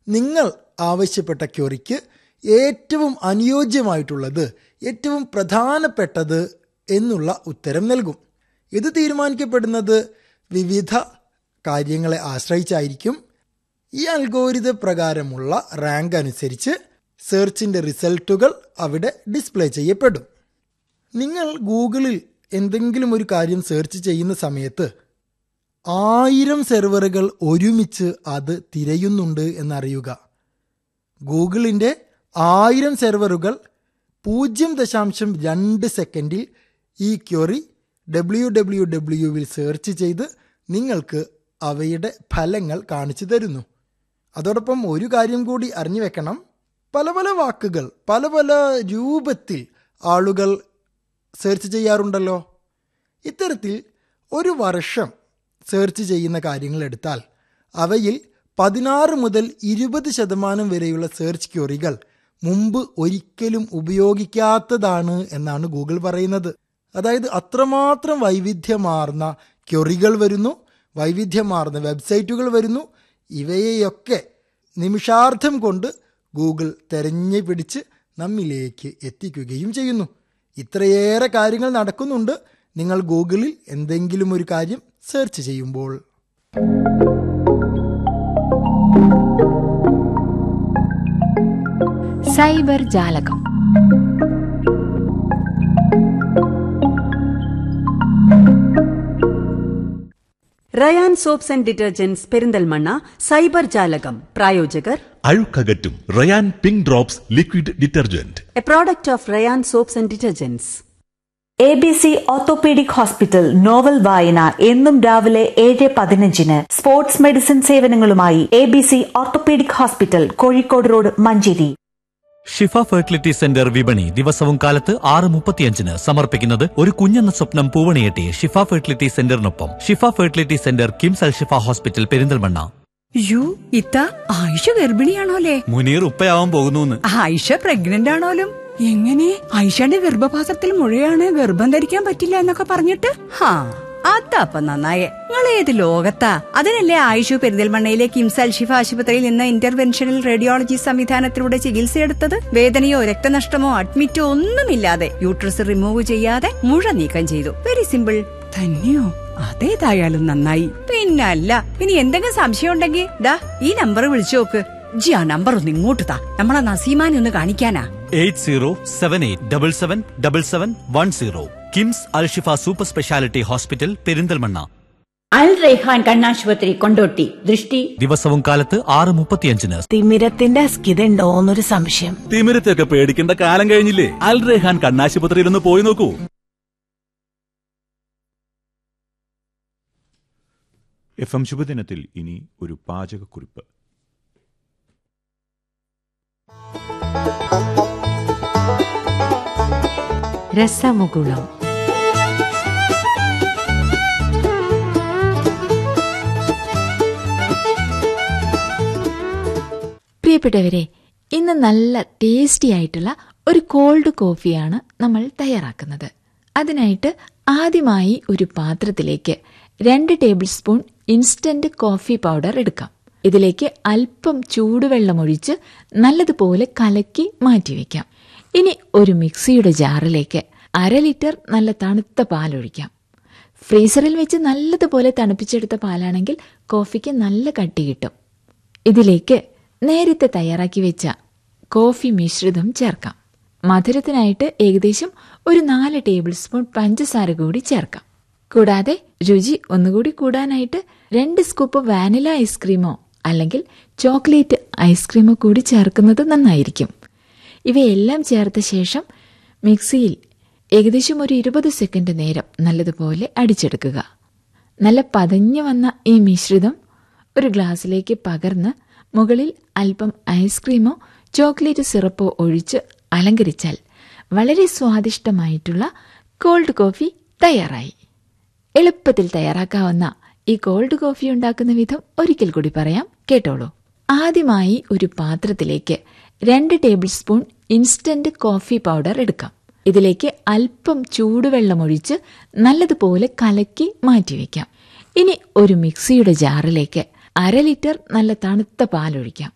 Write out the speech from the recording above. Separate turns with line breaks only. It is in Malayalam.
നിങ്ങൾ ആവശ്യപ്പെട്ട ക്വറിക്ക് ഏറ്റവും അനുയോജ്യമായിട്ടുള്ളത് ഏറ്റവും പ്രധാനപ്പെട്ടത് എന്നുള്ള ഉത്തരം നൽകും ഇത് തീരുമാനിക്കപ്പെടുന്നത് വിവിധ കാര്യങ്ങളെ ആശ്രയിച്ചായിരിക്കും ഈ അൽഗോരിത പ്രകാരമുള്ള റാങ്ക് അനുസരിച്ച് സെർച്ചിൻ്റെ റിസൾട്ടുകൾ അവിടെ ഡിസ്പ്ലേ ചെയ്യപ്പെടും നിങ്ങൾ ഗൂഗിളിൽ എന്തെങ്കിലും ഒരു കാര്യം സെർച്ച് ചെയ്യുന്ന സമയത്ത് ആയിരം സെർവറുകൾ ഒരുമിച്ച് അത് തിരയുന്നുണ്ട് എന്നറിയുക ഗൂഗിളിൻ്റെ ആയിരം സെർവറുകൾ പൂജ്യം ദശാംശം രണ്ട് സെക്കൻഡിൽ ഈ ക്വറി ഡബ്ല്യു ഡബ്ല്യു ഡബ്ല്യുവിൽ സെർച്ച് ചെയ്ത് നിങ്ങൾക്ക് അവയുടെ ഫലങ്ങൾ കാണിച്ചു തരുന്നു അതോടൊപ്പം ഒരു കാര്യം കൂടി അറിഞ്ഞു വെക്കണം പല പല വാക്കുകൾ പല പല രൂപത്തിൽ ആളുകൾ സെർച്ച് ചെയ്യാറുണ്ടല്ലോ ഇത്തരത്തിൽ ഒരു വർഷം സെർച്ച് ചെയ്യുന്ന കാര്യങ്ങൾ എടുത്താൽ അവയിൽ പതിനാറ് മുതൽ ഇരുപത് ശതമാനം വരെയുള്ള സെർച്ച് ക്വറികൾ മുമ്പ് ഒരിക്കലും ഉപയോഗിക്കാത്തതാണ് എന്നാണ് ഗൂഗിൾ പറയുന്നത് അതായത് അത്രമാത്രം വൈവിധ്യമാർന്ന ക്വറികൾ വരുന്നു വൈവിധ്യമാർന്ന വെബ്സൈറ്റുകൾ വരുന്നു ഇവയെയൊക്കെ നിമിഷാർത്ഥം കൊണ്ട് ഗൂഗിൾ തെരഞ്ഞു പിടിച്ച് നമ്മിലേക്ക് എത്തിക്കുകയും ചെയ്യുന്നു ഇത്രയേറെ കാര്യങ്ങൾ നടക്കുന്നുണ്ട് നിങ്ങൾ ഗൂഗിളിൽ എന്തെങ്കിലും ഒരു കാര്യം സെർച്ച് ചെയ്യുമ്പോൾ
സൈബർ ജാലകം
Rayan soaps and detergents Perinthalmanna cyber ജാലകം പ്രായോജകർ
അഴുക്കകറ്റും Rayan pink drops liquid detergent
a product of Rayan soaps and detergents
A B C orthopaedic hospital novel വായന എന്നും രാവിലെ ഏഴ് പതിനഞ്ചിന് സ്പോർട്സ് മെഡിസിൻ സേവനങ്ങളുമായി A B C orthopaedic hospital Kozhikode road Manjeri
Shifa fertility centre വിപണി ദിവസവും കാലത്ത് ആറ് മുപ്പത്തിയഞ്ചിന് സമർപ്പിക്കുന്നത് ഒരു കുഞ്ഞെന്ന സ്വപ്നം പൂവണിയെട്ടി ഷിഫ ഫെർട്ടിലിറ്റി സെന്ററിനൊപ്പം Shifa fertility centre KIMS Al Shifa hospital Perinthalmanna
യു ഇത്ത ആയിഷ ഗർഭിണിയാണോലേ
മുനീർ ഉപ്പയാവാൻ പോകുന്നു
ആയിഷ പ്രഗ്നന്റ് ആണോലും എങ്ങനെ ആയിഷയുടെ ഗർഭപാത്രത്തിൽ മുഴയാണ് ഗർഭം ധരിക്കാൻ പറ്റില്ല എന്നൊക്കെ പറഞ്ഞിട്ട് ഹാ അതപ്പ നന്നായേ നിങ്ങൾ ഏത് ലോകത്താ അതിനല്ലേ ആയിഷു പെരിന്തൽമണ്ണയിലെ കിംസ് അൽഷിഫ ആശുപത്രിയിൽ നിന്ന് ഇന്റർവെൻഷണൽ റേഡിയോളജി സംവിധാനത്തിലൂടെ ചികിത്സയെടുത്തത് വേദനയോ രക്തനഷ്ടമോ അഡ്മിറ്റോ ഒന്നുമില്ലാതെ യൂട്രസ് റിമൂവ് ചെയ്യാതെ മുഴ നീക്കം ചെയ്തു വെരി സിമ്പിൾ തന്നെയോ അതേതായാലും നന്നായി പിന്നല്ല ഇനി എന്തെങ്കിലും സംശയം ഉണ്ടെങ്കിൽ ദാ ഈ നമ്പർ വിളിച്ചു നോക്ക് ജി ആ നമ്പർ ഒന്ന് ഇങ്ങോട്ട് താ നമ്മളെ നസീമാനെ ഒന്ന് കാണിക്കാനാ
eight zero seven eight double seven double seven one zero KIMS Al Shifa super speciality hospital Perinthalmanna
Al Raihan കണ്ണാശുപത്രി കൊണ്ടോട്ടി ദൃഷ്ടി
ദിവസവും കാലത്ത് ആറ് മുപ്പത്തിയഞ്ചിന്
തിമിരത്തിന്റെ അസ്കിതയുണ്ടോന്നൊരു സംശയം
തിമിരത്തെയൊക്കെ പേടിക്കേണ്ട കാലം കഴിഞ്ഞില്ലേ അൽ റെഹാൻ കണ്ണാശുപത്രിയിൽ ഒന്ന് പോയി നോക്കൂ
എഫ് എം ശുഭദിനത്തിൽ ഇനി ഒരു പാചകക്കുറിപ്പ്
രസമുകുളം പ്രിയപ്പെട്ടവരെ ഇന്ന് നല്ല ടേസ്റ്റി ആയിട്ടുള്ള ഒരു കോൾഡ് കോഫിയാണ് നമ്മൾ തയ്യാറാക്കുന്നത് അതിനായിട്ട് ആദ്യമായി ഒരു പാത്രത്തിലേക്ക് രണ്ട് tablespoon instant coffee powder എടുക്കാം ഇതിലേക്ക് അല്പം ചൂടുവെള്ളം ഒഴിച്ച് നല്ലതുപോലെ കലക്കി മാറ്റിവെക്കാം ഇനി ഒരു മിക്സിയുടെ ജാറിലേക്ക് അര ലിറ്റർ നല്ല തണുത്ത പാലൊഴിക്കാം ഫ്രീസറിൽ വെച്ച് നല്ലതുപോലെ തണുപ്പിച്ചെടുത്ത പാലാണെങ്കിൽ കോഫിക്ക് നല്ല കട്ടി കിട്ടും ഇതിലേക്ക് നേരത്തെ തയ്യാറാക്കി വെച്ച കോഫി മിശ്രിതം ചേർക്കാം മധുരത്തിനായിട്ട് ഏകദേശം ഒരു നാല് ടേബിൾ സ്പൂൺ പഞ്ചസാര കൂടി ചേർക്കാം കൂടാതെ രുചി ഒന്നുകൂടി കൂടാനായിട്ട് രണ്ട് സ്കൂപ്പ് വാനില ഐസ്ക്രീമോ അല്ലെങ്കിൽ ചോക്ലേറ്റ് ഐസ്ക്രീമോ കൂടി ചേർക്കുന്നത് നന്നായിരിക്കും ഇവയെല്ലാം ചേർത്ത ശേഷം മിക്സിയിൽ ഏകദേശം ഒരു ഇരുപത് സെക്കൻഡ് നേരം നല്ലതുപോലെ അടിച്ചെടുക്കുക നല്ല പതഞ്ഞു വന്ന ഈ മിശ്രിതം ഒരു ഗ്ലാസ്സിലേക്ക് പകർന്ന് മുകളിൽ അല്പം ഐസ്ക്രീമോ ചോക്ലേറ്റ് സിറപ്പോ ഒഴിച്ച് അലങ്കരിച്ചാൽ വളരെ സ്വാദിഷ്ടമായിട്ടുള്ള കോൾഡ് കോഫി തയ്യാറായി എളുപ്പത്തിൽ തയ്യാറാക്കാവുന്ന ഈ കോൾഡ് കോഫി ഉണ്ടാക്കുന്ന വിധം ഒരിക്കൽ കൂടി പറയാം കേട്ടോളൂ ആദ്യമായി ഒരു പാത്രത്തിലേക്ക് രണ്ട് tablespoon instant coffee powder എടുക്കാം ഇതിലേക്ക് അല്പം ചൂടുവെള്ളം ഒഴിച്ച് നല്ലതുപോലെ കലക്കി മാറ്റിവെക്കാം ഇനി ഒരു മിക്സിയുടെ ജാറിലേക്ക് അര ലിറ്റർ നല്ല തണുത്ത പാലൊഴിക്കാം